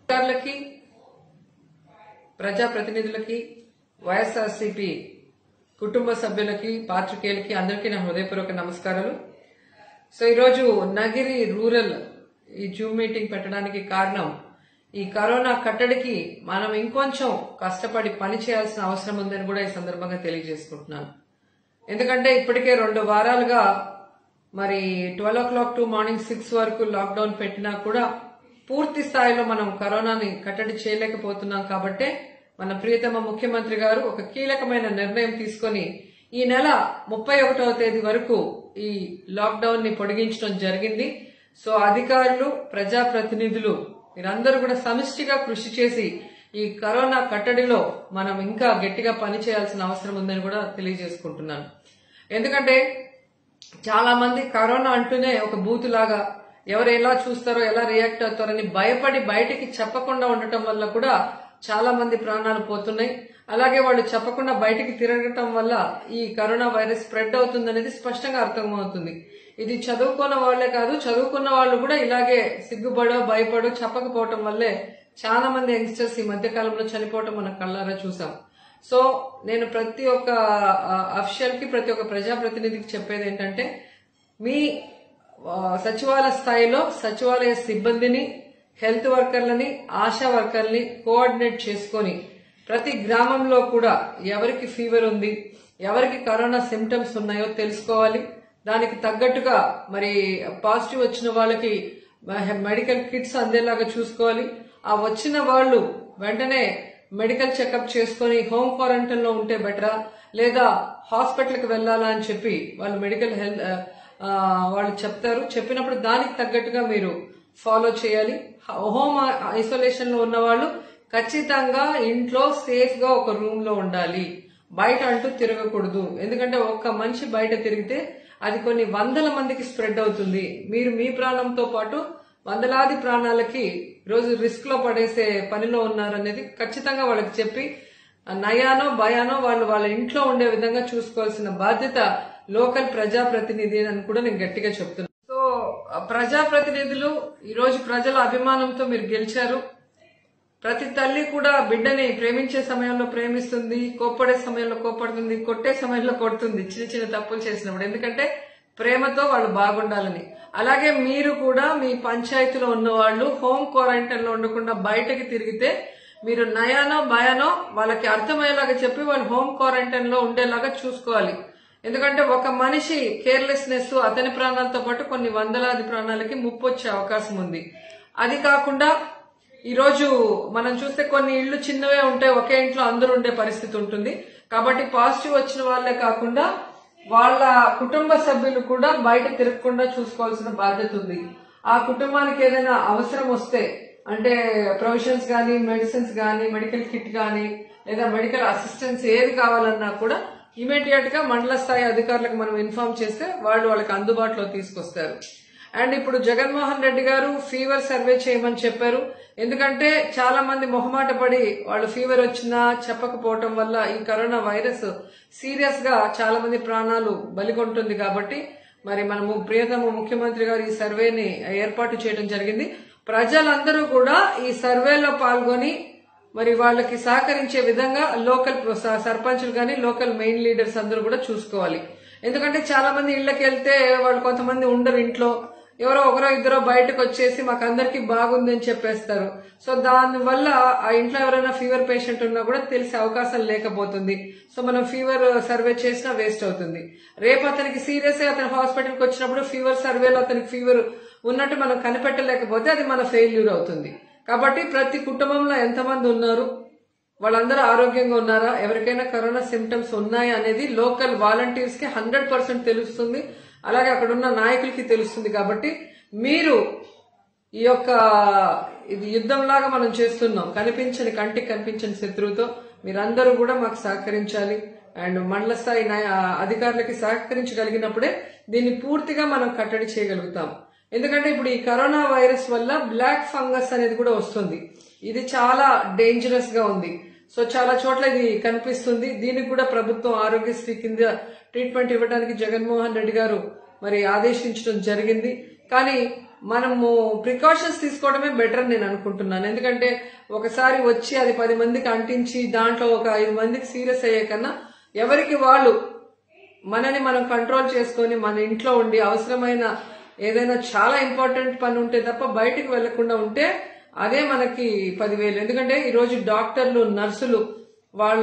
అధికారులకి ప్రజాప్రతినిధులకి వైఎస్ఆర్సీపీ కుటుంబ సభ్యులకి పాత్రికేయులకి అందరికీ నా హృదయపూర్వక నమస్కారాలు సో ఈరోజు నగిరి రూరల్ ఈ జూమ్ మీటింగ్ పెట్టడానికి కారణం ఈ కరోనా కట్టడికి మనం ఇంకొంచెం కష్టపడి పని చేయాల్సిన అవసరం ఉందని కూడా ఈ సందర్భంగా తెలియజేసుకుంటున్నాను ఎందుకంటే ఇప్పటికే రెండు వారాలుగా మరి twelve o'clock to morning six వరకు లాక్డౌన్ పెట్టినా కూడా పూర్తి స్థాయిలో మనం కరోనాని కట్టడి చేయలేకపోతున్నాం కాబట్టే మన ప్రియతమ ముఖ్యమంత్రి గారు ఒక కీలకమైన నిర్ణయం తీసుకొని ఈ నెల ముప్పై ఒకటవ తేదీ వరకు ఈ లాక్డౌన్ ని పొడిగించడం జరిగింది సో అధికారులు ప్రజాప్రతినిధులు మీరందరూ కూడా సమిష్టిగా కృషి చేసి ఈ కరోనా కట్టడిలో మనం ఇంకా గట్టిగా పని చేయాల్సిన అవసరం ఉందని కూడా తెలియజేసుకుంటున్నాను ఎందుకంటే చాలా మంది కరోనా అంటూనే ఒక బూత్ లాగా ఎవరు ఎలా చూస్తారో ఎలా రియాక్ట్ అవుతారని భయపడి బయటికి చెప్పకుండా ఉండటం వల్ల కూడా చాలా మంది ప్రాణాలు పోతున్నాయి అలాగే వాళ్ళు చెప్పకుండా బయటికి తిరగటం వల్ల ఈ కరోనా వైరస్ స్ప్రెడ్ అవుతుందనేది స్పష్టంగా అర్థమవుతుంది ఇది చదువుకున్న వాళ్లే కాదు చదువుకున్న వాళ్ళు కూడా ఇలాగే సిగ్గుపడో భయపడో చెప్పకపోవటం వల్లే చాలా మంది యంగ్స్టర్స్ ఈ మధ్య కాలంలో చనిపోవటం మన కళ్ళారా చూసాం సో నేను ప్రతి ఒక్క అఫిషియల్ కి ప్రతి ఒక్క ప్రజాప్రతినిధికి చెప్పేది ఏంటంటే మీ ఆ, సచివాలయ స్థాయిలో సచివాలయ సిబ్బందిని హెల్త్ వర్కర్లని ఆశా వర్కర్ని కోఆర్డినేట్ చేసుకొని ప్రతి గ్రామంలో కూడా ఎవరికి ఫీవర్ ఉంది ఎవరికి కరోనా సిమ్టమ్స్ ఉన్నాయో తెలుసుకోవాలి దానికి తగ్గట్టుగా మరి పాజిటివ్ వచ్చిన వాళ్ళకి మెడికల్ కిట్స్ అందేలాగా చూసుకోవాలి ఆ వచ్చిన వాళ్ళు వెంటనే మెడికల్ చెకప్ చేసుకొని హోమ్ క్వారంటైన్ లో ఉంటే బెటరా లేదా హాస్పిటల్ కి వెళ్ళాలా అని చెప్పి వాళ్ళు మెడికల్ హెల్త్ వాళ్ళు చెప్తారు చెప్పినప్పుడు దానికి తగ్గట్టుగా మీరు ఫాలో చేయాలి హోమ్ ఐసోలేషన్ లో ఉన్న వాళ్ళు ఖచ్చితంగా ఇంట్లో సేఫ్ గా ఒక రూమ్ లో ఉండాలి బయట అంటూ తిరగకూడదు ఎందుకంటే ఒక్క మనిషి బయట తిరిగితే అది కొన్ని వందల మందికి స్ప్రెడ్ అవుతుంది మీరు మీ ప్రాణంతో పాటు వందలాది ప్రాణాలకి రోజు రిస్క్ లో పడేసే పనిలో ఉన్నారనేది ఖచ్చితంగా వాళ్ళకి చెప్పి నయానో భయానో వాళ్ళు వాళ్ళ ఇంట్లో ఉండే విధంగా చూసుకోవాల్సిన బాధ్యత లోకల్ ప్రజాప్రతినిధి అని కూడా నేను గట్టిగా చెప్తున్నాను సో ఆ ప్రజాప్రతినిధులు ఈ రోజు ప్రజల అభిమానంతో మీరు గెలిచారు ప్రతి తల్లి కూడా బిడ్డని ప్రేమించే సమయంలో ప్రేమిస్తుంది కోప్పడే సమయంలో కోప్పడుతుంది కొట్టే సమయంలో కొడుతుంది చిన్న చిన్న తప్పులు చేసినప్పుడు ఎందుకంటే ప్రేమతో వాళ్ళు బాగుండాలని అలాగే మీరు కూడా మీ పంచాయతీలో ఉన్న వాళ్ళు హోమ్ క్వారంటైన్ లో ఉండకుండా బయటకి తిరిగితే మీరు నయానో భయానో వాళ్ళకి అర్థమయ్యేలాగా చెప్పి వాళ్ళు హోమ్ క్వారంటైన్ లో ఉండేలాగా చూసుకోవాలి ఎందుకంటే ఒక మనిషి కేర్లెస్నెస్ అతని ప్రాణాలతో పాటు కొన్ని వందలాది ప్రాణాలకి ముప్పు వచ్చే అవకాశం ఉంది అది కాకుండా ఈ రోజు మనం చూస్తే కొన్ని ఇళ్లు చిన్నవే ఉంటాయి ఒకే ఇంట్లో అందరూ ఉండే పరిస్థితి ఉంటుంది కాబట్టి పాజిటివ్ వచ్చిన వాళ్ళే కాకుండా వాళ్ళ కుటుంబ సభ్యులు కూడా బయట తిరగకుండా చూసుకోవాల్సిన బాధ్యత ఉంది ఆ కుటుంబానికి ఏదైనా అవసరం వస్తే అంటే ప్రొవిజన్స్ కానీ మెడిసిన్స్ కానీ మెడికల్ కిట్ కానీ లేదా మెడికల్ అసిస్టెన్స్ ఏది కావాలన్నా కూడా ఇమీడియట్ గా మండల స్థాయి అధికారులకు మనం ఇన్ఫార్మ్ చేస్తే వాళ్ళు వాళ్ళకి అందుబాటులో తీసుకొస్తారు అండ్ ఇప్పుడు జగన్మోహన్ రెడ్డి గారు ఫీవర్ సర్వే చేయమని చెప్పారు ఎందుకంటే చాలా మంది మొహమాట పడి వాళ్ళు ఫీవర్ వచ్చినా చెప్పకపోవటం వల్ల ఈ కరోనా వైరస్ సీరియస్ గా చాలా మంది ప్రాణాలు బలిగొంటుంది కాబట్టి మరి మన ము- ప్రియతమ ముఖ్యమంత్రి గారు ఈ సర్వేని ఏర్పాటు చేయడం జరిగింది ప్రజలందరూ కూడా ఈ సర్వేలో పాల్గొని మరి వాళ్ళకి సహకరించే విధంగా లోకల్ స- సర్పంచులు కానీ లోకల్ మెయిన్ లీడర్స్ అందరూ కూడా చూసుకోవాలి ఎందుకంటే చాలా మంది ఇళ్లకి వెళ్తే వాళ్ళు కొంతమంది ఉండరు ఇంట్లో ఎవరో ఒకరో ఇద్దరో బయటకు వచ్చేసి మాకు అందరికి బాగుంది అని చెప్పేస్తారు సో దాని వల్ల ఆ ఇంట్లో ఎవరైనా ఫీవర్ పేషెంట్ ఉన్నా కూడా తెలిసే అవకాశం లేకపోతుంది సో మనం ఫీవర్ సర్వే చేసినా వేస్ట్ అవుతుంది రేపు అతనికి సీరియస్ అతను హాస్పిటల్కి వచ్చినప్పుడు ఫీవర్ సర్వేలో అతనికి ఫీవర్ ఉన్నట్టు మనం కనిపెట్టలేకపోతే అది మన ఫెయిల్యూర్ అవుతుంది కాబట్టి ప్రతి కుటుంబంలో ఎంతమంది ఉన్నారు వాళ్ళందరూ ఆరోగ్యంగా ఉన్నారా ఎవరికైనా కరోనా సిమ్టమ్స్ ఉన్నాయా అనేది లోకల్ వాలంటీర్స్ కి హండ్రెడ్ పర్సెంట్ తెలుస్తుంది అలాగే అక్కడ ఉన్న నాయకులకి తెలుస్తుంది కాబట్టి మీరు ఈ యొక్క ఇది యుద్ధంలాగా మనం చేస్తున్నాం కనిపించని కంటికి కనిపించని శత్రువుతో మీరందరూ కూడా మాకు సహకరించాలి అండ్ మండల స్థాయి నాయ- అధికారులకి సహకరించగలిగినప్పుడే దీన్ని పూర్తిగా మనం కట్టడి చేయగలుగుతాం ఎందుకంటే ఇప్పుడు ఈ కరోనా వైరస్ వల్ల బ్లాక్ ఫంగస్ అనేది కూడా వస్తుంది ఇది చాలా డేంజరస్ గా ఉంది సో చాలా చోట్ల ఇది కనిపిస్తుంది దీనికి కూడా ప్రభుత్వం ఆరోగ్యశ్రీ కింద ట్రీట్మెంట్ ఇవ్వడానికి జగన్మోహన్ రెడ్డి గారు మరి ఆదేశించడం జరిగింది కానీ మనము ప్రికాషన్స్ తీసుకోవడమే బెటర్ అని నేను అనుకుంటున్నాను ఎందుకంటే ఒకసారి వచ్చి అది పది మందికి అంటించి దాంట్లో ఒక ఐదు మందికి సీరియస్ అయ్యే కన్నా ఎవరికి వాళ్ళు మనని మనం కంట్రోల్ చేసుకొని మన ఇంట్లో ఉండి అవసరమైన ఏదైనా చాలా ఇంపార్టెంట్ పని ఉంటే తప్ప బయటికి వెళ్లకుండా ఉంటే అదే మనకి పదివేలు ఎందుకంటే ఈరోజు డాక్టర్లు నర్సులు వాళ్ళ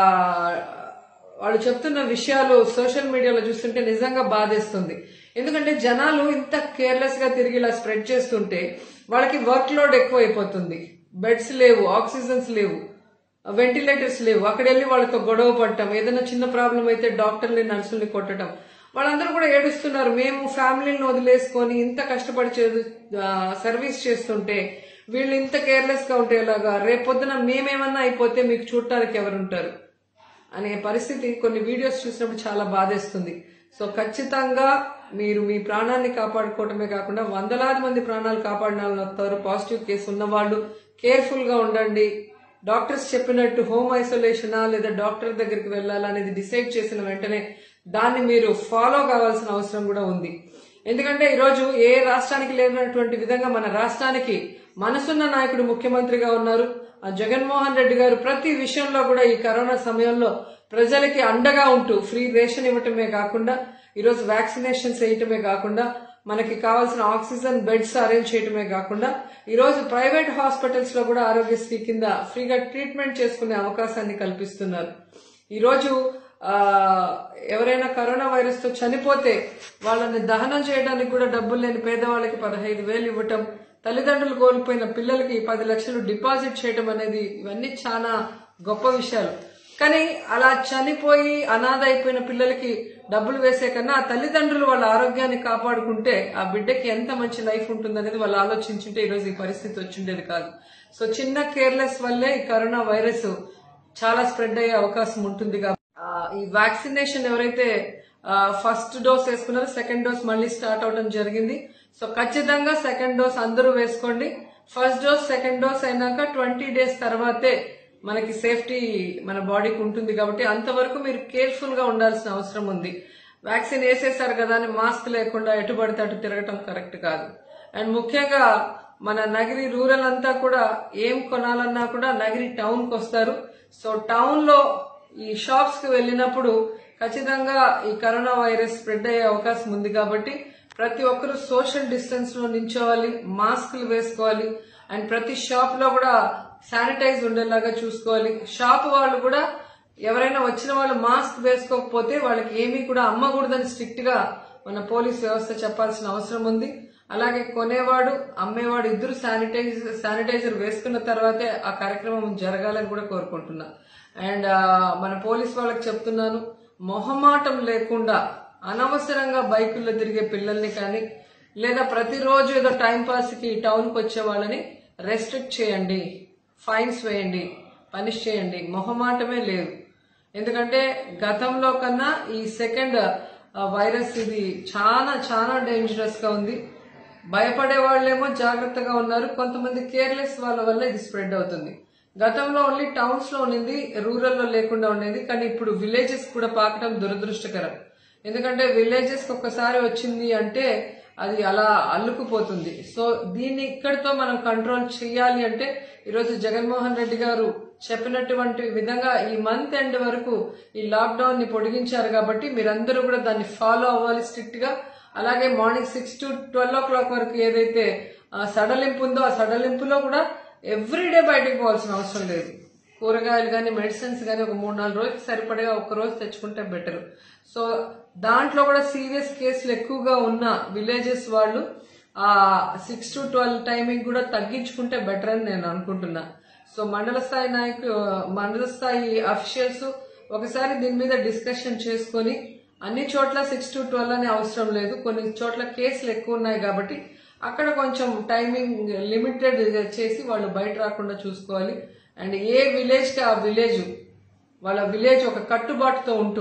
వాళ్ళు చెప్తున్న విషయాలు సోషల్ మీడియాలో చూస్తుంటే నిజంగా బాధేస్తుంది ఎందుకంటే జనాలు ఇంత కేర్లెస్ గా తిరిగి ఇలా స్ప్రెడ్ చేస్తుంటే వాళ్ళకి వర్క్ లోడ్ ఎక్కువ అయిపోతుంది బెడ్స్ లేవు ఆక్సిజన్స్ లేవు వెంటిలేటర్స్ లేవు అక్కడ వెళ్ళి వాళ్ళతో గొడవ పడటం ఏదైనా చిన్న ప్రాబ్లం అయితే డాక్టర్ని నర్సుల్ని కొట్టడం వాళ్ళందరూ కూడా ఏడుస్తున్నారు మేము ఫ్యామిలీని వదిలేసుకొని ఇంత కష్టపడి చే- ఆ, సర్వీస్ చేస్తుంటే వీళ్ళు ఇంత కేర్లెస్ గా ఉంటే ఎలాగా రేపొద్దున మేమేమన్నా అయిపోతే మీకు చూడటానికి ఎవరుంటారు అనే పరిస్థితి కొన్ని వీడియోస్ చూసినప్పుడు చాలా బాధేస్తుంది సో ఖచ్చితంగా మీరు మీ ప్రాణాన్ని కాపాడుకోవటమే కాకుండా వందలాది మంది ప్రాణాలు కాపాడిన వాళ్ళు వస్తారు పాజిటివ్ కేసు ఉన్న వాళ్ళు కేర్ఫుల్ గా ఉండండి డాక్టర్స్ చెప్పినట్టు హోమ్ ఐసోలేషనా లేదా డాక్టర్ దగ్గరికి వెళ్ళాలా అనేది డిసైడ్ చేసిన వెంటనే దాన్ని మీరు ఫాలో కావాల్సిన అవసరం కూడా ఉంది ఎందుకంటే ఈరోజు ఏ రాష్ట్రానికి లేనటువంటి విధంగా మన రాష్ట్రానికి మనసున్న నాయకుడు ముఖ్యమంత్రిగా ఉన్నారు ఆ జగన్మోహన్ రెడ్డి గారు ప్రతి విషయంలో కూడా ఈ కరోనా సమయంలో ప్రజలకి అండగా ఉంటూ ఫ్రీ రేషన్ ఇవ్వటమే కాకుండా ఈరోజు వ్యాక్సినేషన్స్ వేయటమే కాకుండా మనకి కావాల్సిన ఆక్సిజన్ బెడ్స్ అరేంజ్ చేయటమే కాకుండా ఈరోజు ప్రైవేట్ హాస్పిటల్స్ లో కూడా ఆరోగ్యశ్రీ కింద ఫ్రీగా ట్రీట్మెంట్ చేసుకునే అవకాశాన్ని కల్పిస్తున్నారు ఈరోజు ఆ, ఎవరైనా కరోనా వైరస్ తో చనిపోతే వాళ్ళని దహనం చేయడానికి కూడా డబ్బులు లేని పేదవాళ్ళకి పదహైదు వేలు ఇవ్వటం తల్లిదండ్రులు కోల్పోయిన పిల్లలకి పది లక్షలు డిపాజిట్ చేయటం అనేది ఇవన్నీ చాలా గొప్ప విషయాలు కానీ అలా చనిపోయి అనాథ అయిపోయిన పిల్లలకి డబ్బులు వేసే కన్నా ఆ తల్లిదండ్రులు వాళ్ళ ఆరోగ్యాన్ని కాపాడుకుంటే ఆ బిడ్డకి ఎంత మంచి లైఫ్ ఉంటుందనేది వాళ్ళు ఆలోచించుంటే ఈరోజు ఈ పరిస్థితి వచ్చిండేది కాదు సో చిన్న కేర్లెస్ వల్లే ఈ కరోనా వైరస్ చాలా స్ప్రెడ్ అయ్యే అవకాశం ఉంటుంది కాబట్టి ఆ, ఈ వ్యాక్సినేషన్ ఎవరైతే ఫస్ట్ డోస్ వేసుకున్నారో సెకండ్ డోస్ మళ్ళీ స్టార్ట్ అవడం జరిగింది సో ఖచ్చితంగా సెకండ్ డోస్ అందరూ వేసుకోండి ఫస్ట్ డోస్ సెకండ్ డోస్ అయినాక ట్వంటీ డేస్ తర్వాతే మనకి సేఫ్టీ మన బాడీకి ఉంటుంది కాబట్టి అంతవరకు మీరు కేర్ఫుల్ గా ఉండాల్సిన అవసరం ఉంది వ్యాక్సిన్ వేసేసారు కదా అని మాస్క్ లేకుండా ఎటు పడితే అటు తిరగటం కరెక్ట్ కాదు అండ్ ముఖ్యంగా మన నగిరి రూరల్ అంతా కూడా ఏం కొనాలన్నా కూడా నగిరి టౌన్ కి వస్తారు సో టౌన్ లో ఈ షాప్స్ కి వెళ్ళినప్పుడు ఖచ్చితంగా ఈ కరోనా వైరస్ స్ప్రెడ్ అయ్యే అవకాశం ఉంది కాబట్టి ప్రతి ఒక్కరూ సోషల్ డిస్టెన్స్ లో నించోవాలి మాస్కులు వేసుకోవాలి అండ్ ప్రతి షాప్ లో కూడా శానిటైజ్ ఉండేలాగా చూసుకోవాలి షాప్ వాళ్ళు కూడా ఎవరైనా వచ్చిన వాళ్ళు మాస్క్ వేసుకోకపోతే వాళ్ళకి ఏమీ కూడా అమ్మకూడదని స్ట్రిక్ట్ గా మన పోలీస్ వ్యవస్థ చెప్పాల్సిన అవసరం ఉంది అలాగే కొనేవాడు అమ్మేవాడు ఇద్దరు శానిటైజ్ శానిటైజర్ వేసుకున్న తర్వాతే ఆ కార్యక్రమం జరగాలని కూడా కోరుకుంటున్నా అండ్ మన పోలీస్ వాళ్ళకి చెప్తున్నాను మొహమాటం లేకుండా అనవసరంగా బైకుల్లో తిరిగే పిల్లల్ని కానీ లేదా ప్రతిరోజు ఏదో టైం పాస్ కి టౌన్ కి వచ్చే వాళ్ళని రెస్ట్రిక్ట్ చేయండి ఫైన్స్ వేయండి పనిష్ చేయండి మొహమాటమే లేదు ఎందుకంటే గతంలో కన్నా ఈ సెకండ్ వైరస్ ఇది చాలా చాలా డేంజరస్ గా ఉంది భయపడే వాళ్ళేమో జాగ్రత్తగా ఉన్నారు కొంతమంది కేర్లెస్ వాళ్ళ వల్ల ఇది స్ప్రెడ్ అవుతుంది గతంలో ఓన్లీ టౌన్స్ లో ఉండింది రూరల్ లో లేకుండా ఉండేది కానీ ఇప్పుడు విలేజెస్ కూడా పాకడం దురదృష్టకరం ఎందుకంటే విలేజెస్ ఒక్కసారి వచ్చింది అంటే అది అలా అల్లుకుపోతుంది సో దీన్ని ఇక్కడితో మనం కంట్రోల్ చేయాలి అంటే ఈరోజు జగన్మోహన్ రెడ్డి గారు చెప్పినటువంటి విధంగా ఈ మంత్ ఎండ్ వరకు ఈ లాక్డౌన్ ని పొడిగించారు కాబట్టి మీరందరూ కూడా దాన్ని ఫాలో అవ్వాలి స్ట్రిక్ట్ గా అలాగే morning six to twelve o'clock వరకు ఏదైతే ఆ, సడలింపు ఉందో ఆ సడలింపులో కూడా ఎవ్రీడే బయటకు పోవాల్సిన అవసరం లేదు కూరగాయలు కానీ మెడిసిన్స్ కానీ ఒక మూడు నాలుగు రోజులు సరిపడగా ఒక రోజు తెచ్చుకుంటే బెటర్ సో దాంట్లో కూడా సీరియస్ కేసులు ఎక్కువగా ఉన్న విలేజెస్ వాళ్ళు ఆ సిక్స్ టు ట్వెల్వ్ టైమింగ్ కూడా తగ్గించుకుంటే బెటర్ అని నేను అనుకుంటున్నా సో మండల స్థాయి నాయకు మండల స్థాయి అఫీషియల్స్ ఒకసారి దీని మీద డిస్కషన్ చేసుకొని అన్ని చోట్ల సిక్స్ టు ట్వెల్వ్ అనే అవసరం లేదు కొన్ని చోట్ల కేసులు ఎక్కువ ఉన్నాయి కాబట్టి అక్కడ కొంచెం టైమింగ్ లిమిటెడ్ చేసి వాళ్ళు బయట రాకుండా చూసుకోవాలి అండ్ ఏ విలేజ్ కి ఆ విలేజ్ వాళ్ళ విలేజ్ ఒక కట్టుబాటుతో ఉంటూ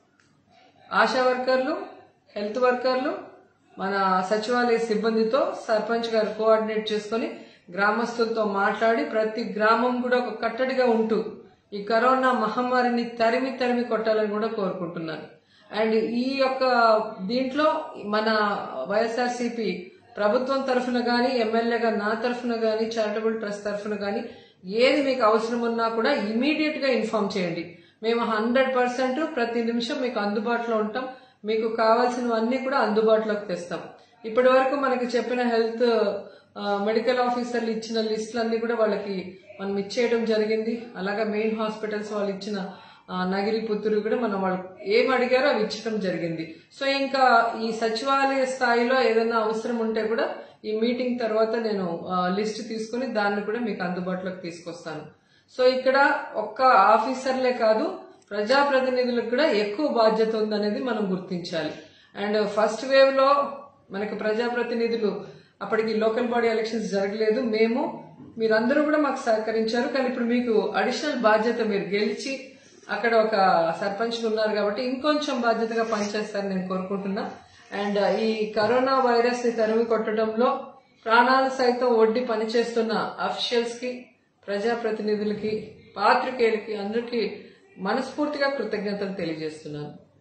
ఆశా వర్కర్లు హెల్త్ వర్కర్లు మన సచివాలయ సిబ్బందితో సర్పంచ్ గారు కోఆర్డినేట్ చేసుకొని గ్రామస్తులతో మాట్లాడి ప్రతి గ్రామం కూడా ఒక కట్టడిగా ఉంటూ ఈ కరోనా మహమ్మారిని తరిమి తరిమి కొట్టాలని కూడా కోరుకుంటున్నాను అండ్ ఈ యొక్క దీంట్లో మన వైఎస్ఆర్సీపీ ప్రభుత్వం తరఫున గానీ ఎమ్మెల్యేగా నా తరఫున గానీ చారిటబుల్ ట్రస్ట్ తరఫున గానీ ఏది మీకు అవసరం ఉన్నా కూడా ఇమీడియట్ గా ఇన్ఫార్మ్ చేయండి మేము హండ్రెడ్ పర్సెంట్ ప్రతి నిమిషం మీకు అందుబాటులో ఉంటాం మీకు కావాల్సినవన్నీ కూడా అందుబాటులోకి తెస్తాం ఇప్పటి వరకు మనకి చెప్పిన హెల్త్ మెడికల్ ఆఫీసర్లు ఇచ్చిన లిస్టులన్నీ కూడా వాళ్ళకి మనం ఇచ్చేయడం జరిగింది అలాగే మెయిన్ హాస్పిటల్స్ వాళ్ళు ఇచ్చిన ఆ, నగిరి పుత్తూరు కూడా మనం వాళ్ళు ఏం అడిగారో అవి ఇచ్చడం జరిగింది సో ఇంకా ఈ సచివాలయ స్థాయిలో ఏదైనా అవసరం ఉంటే కూడా ఈ మీటింగ్ తర్వాత నేను లిస్ట్ తీసుకుని దాన్ని కూడా మీకు అందుబాటులోకి తీసుకొస్తాను సో ఇక్కడ ఒక్క ఆఫీసర్లే కాదు ప్రజాప్రతినిధులకు కూడా ఎక్కువ బాధ్యత ఉందనేది మనం గుర్తించాలి అండ్ ఫస్ట్ వేవ్ లో మనకి ప్రజాప్రతినిధులు అప్పటికి లోకల్ బాడీ ఎలక్షన్స్ జరగలేదు మేము మీరందరూ కూడా మాకు సహకరించారు కానీ ఇప్పుడు మీకు అడిషనల్ బాధ్యత మీరు గెలిచి అక్కడ ఒక సర్పంచ్ ఉన్నారు కాబట్టి ఇంకొంచెం బాధ్యతగా పనిచేస్తారని నేను కోరుకుంటున్నా అండ్ ఈ కరోనా వైరస్ ని తరిమి కొట్టడంలో ప్రాణాలు సైతం ఒడ్డి పనిచేస్తున్న అఫీషియల్స్ కి ప్రజాప్రతినిధులకి పాత్రికేయులకి అందరికీ మనస్ఫూర్తిగా కృతజ్ఞతలు తెలియజేస్తున్నాను